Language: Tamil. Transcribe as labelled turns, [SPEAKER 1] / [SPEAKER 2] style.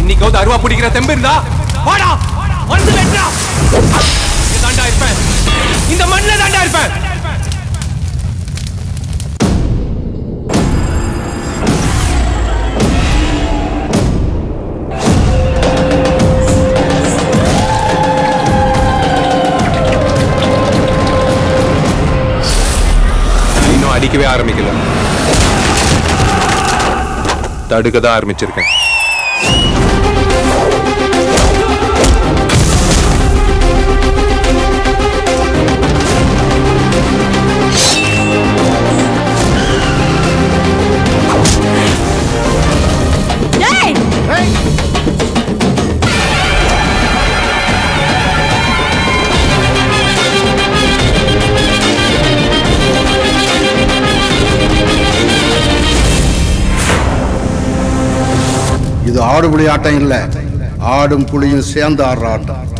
[SPEAKER 1] இன்னைக்காவது அருவா பிடிக்கிற தெம்பு இருந்தா வாடா வந்து வெட்டா இங்க தாண்டா இருப்பேன் இந்த மண்ணில் தாண்டா இருப்பேன் இன்னும் அடிக்கவே ஆரம்பிக்கல தடுக்க தான் ஆரம்பிச்சிருக்கேன்
[SPEAKER 2] டேய்
[SPEAKER 3] இது ஆடு புலி ஆட்டம் இல்ல ஆடும் புலியும் சேர்ந்து ஆடுற ஆட்டம்